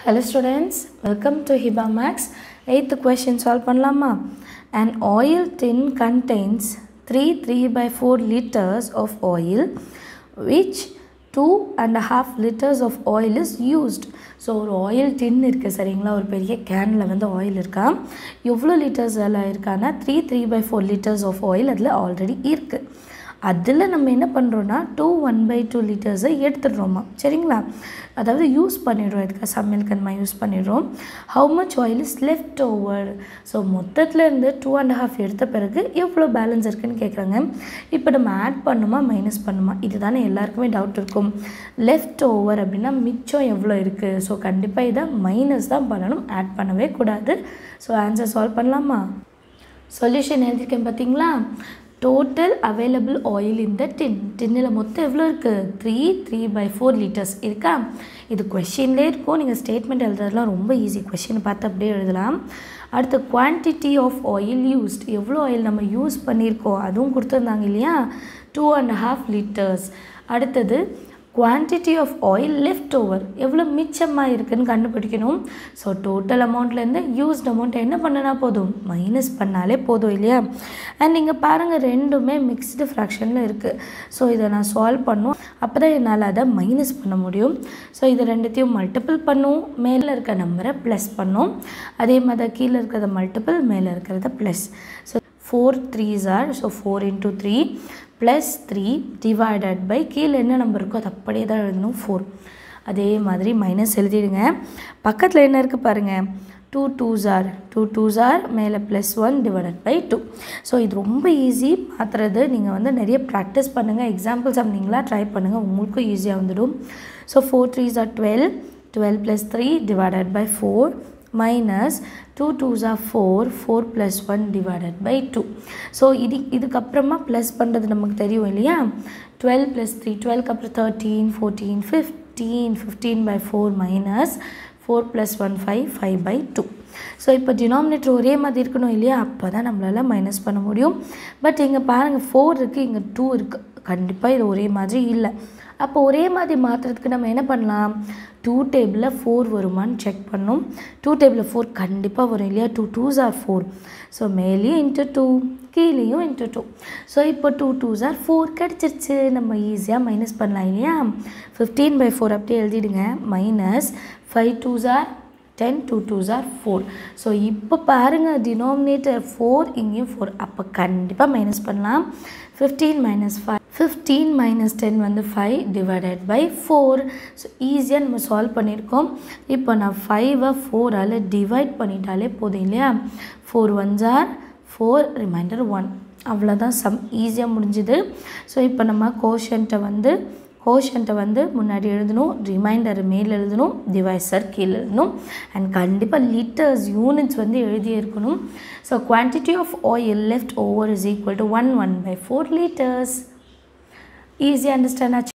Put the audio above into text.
Hello students, welcome to Hiba Max. Eighth question solve பண்ணலாமா An oil tin contains 3 3 by 4 liters of oil which two and half litres of oil is used so ஒரு oil tin இருக்குது சரிங்களா ஒரு பெரிய கேனில் வந்து oil இருக்கா எவ்வளோ லிட்டர்ஸ் அதில் இருக்கான்னா three three by four litres of oil அதில் ஆல்ரெடி இருக்குது அதில் நம்ம என்ன பண்ணுறோன்னா டூ ஒன் பை டூ லிட்டர்ஸை எடுத்துடுறோமா சரிங்களா அதாவது யூஸ் பண்ணிடுறோம் இதுக்கு சமையலுக்கு நம்ம யூஸ் பண்ணிடுறோம் how much oil is left over so மொத்தத்தில் இருந்து டூ அண்ட் ஹாஃப் எடுத்த பிறகு எவ்வளோ பேலன்ஸ் இருக்குன்னு கேட்குறாங்க இப்போ நம்ம ஆட் பண்ணுமா மைனஸ் பண்ணுமா இதுதானே எல்லாருக்குமே டவுட் இருக்கும் லெஃப்ட் ஓவர் அப்படின்னா மிச்சம் எவ்வளோ இருக்குது ஸோ கண்டிப்பாக இதை மைனஸ் தான் பண்ணணும் ஆட் பண்ணவே கூடாது ஸோ ஆன்சர் சால்வ் பண்ணலாமா சொல்யூஷன் எழுதியிருக்கேன் பார்த்தீங்களா டோட்டல் அவைலபிள் ஆயில் இந்த டின் டின்னில் மொத்தம் எவ்வளோ இருக்குது three three by four litres இருக்கா இது கொஷின்லேயே இருக்கும் நீங்கள் ஸ்டேட்மெண்ட் எழுதுறதுலாம் ரொம்ப ஈஸி கொஷின் பார்த்து அப்படியே எழுதலாம் அடுத்து குவான்டிட்டி ஆஃப் ஆயில் யூஸ்ட் எவ்வளோ ஆயில் நம்ம யூஸ் பண்ணியிருக்கோம் அதுவும் கொடுத்துருந்தாங்க இல்லையா டூ அண்ட் ஹாஃப் லிட்டர்ஸ் அடுத்தது quantity of oil left over எவ்வளோ மிச்சமாக இருக்குதுன்னு கண்டுபிடிக்கணும் ஸோ டோட்டல் அமௌண்ட்லேருந்து யூஸ்ட் அமௌண்ட் என்ன பண்ணினா போதும் மைனஸ் பண்ணாலே போதும் இல்லையா அண்ட் இங்கே பாருங்கள் ரெண்டுமே மிக்ஸ்டு ஃப்ராக்ஷனில் இருக்குது ஸோ இதை நான் சால்வ் பண்ணும் அப்போ தான் என்னால் அதை மைனஸ் பண்ண முடியும் ஸோ இது ரெண்டுத்தையும் மல்டிபிள் பண்ணும் மேலே இருக்க நம்பரை ப்ளஸ் பண்ணும் அதே மாதிரி கீழே இருக்கிறத மல்டிபிள் மேலே இருக்கிறத plus so four threes are so four into three plus three divided by கீழே என்ன நம்பர் இருக்கோ அது அப்படியே தான் எழுதணும் ஃபோர் அதே மாதிரி மைனஸ் எழுதிடுங்க பக்கத்தில் என்ன இருக்குது பாருங்கள் two twos are two twos are மேலே plus one divided by two so இது ரொம்ப ஈஸி மாற்றுறது நீங்கள் வந்து நிறைய ப்ராக்டிஸ் பண்ணுங்கள் எக்ஸாம்பிள்ஸ் நீங்களா ட்ரை பண்ணுங்கள் உங்களுக்கும் ஈஸியாக வந்துடும் so four threes are twelve twelve plus three divided by four minus two twos are four four plus one divided by two so இது இதுக்கப்புறமா ப்ளஸ் பண்ணுறது நமக்கு தெரியும் இல்லையா டுவெல் ப்ளஸ் த்ரீ டுவெல்க்கு அப்புறம் thirteen fourteen fifteen fifteen by four minus four plus one five five by two so இப்போ denominator ஒரே மாதிரி இருக்கணும் இல்லையா அப்போ தான் நம்மளால் மைனஸ் பண்ண முடியும் பட் இங்கே பாருங்கள் ஃபோர் இருக்குது இங்கே டூ இருக்குது கண்டிப்பாக இது ஒரே மாதிரி இல்லை அப்போ ஒரே மாதிரி மாற்றுறதுக்கு நம்ம என்ன பண்ணலாம் டூ டேபிளில் ஃபோர் வருமானு செக் பண்ணோம் டூ டேபிளில் ஃபோர் கண்டிப்பாக வரும் இல்லையா two twos are four so மேலேயும் இன்ட்டு டூ கீழேயும் இன்ட்டு டூ ஸோ இப்போ டூ டூஸ் ஆர் ஃபோர் கிடச்சிருச்சு நம்ம ஈஸியாக மைனஸ் பண்ணலாம் இல்லையா ஃபிஃப்டீன் பை ஃபோர் அப்படியே எழுதிடுங்க minus five twos are ten two twos are four so இப்போ பாருங்கள் டினாமினேட்டர் ஃபோர் இங்கேயும் ஃபோர் அப்போ கண்டிப்பாக மைனஸ் பண்ணலாம் fifteen minus five fifteen minus ten வந்து five divided by four so ஈஸியாக நம்ம சால்வ் பண்ணியிருக்கோம் இப்போ நான் ஃபைவை ஃபோரால் டிவைட் பண்ணிட்டாலே போதும் இல்லையா four ones are four remainder one அவ்வளோதான் சம் ஈஸியாக முடிஞ்சுது ஸோ இப்போ நம்ம கோஷன்ட்டை வந்து கோஷன்ட்டை வந்து முன்னாடி எழுதணும் ரிமைண்டர் மேல் எழுதணும் டிவைசர் கீழே எழுதணும் அண்ட் கண்டிப்பாக லிட்டர்ஸ் யூனிட்ஸ் வந்து எழுதியே இருக்கணும் so quantity of oil left over is equal to one one by four litres ஈஸியாக அண்டர்ஸ்டாண்ட் ஆச்சு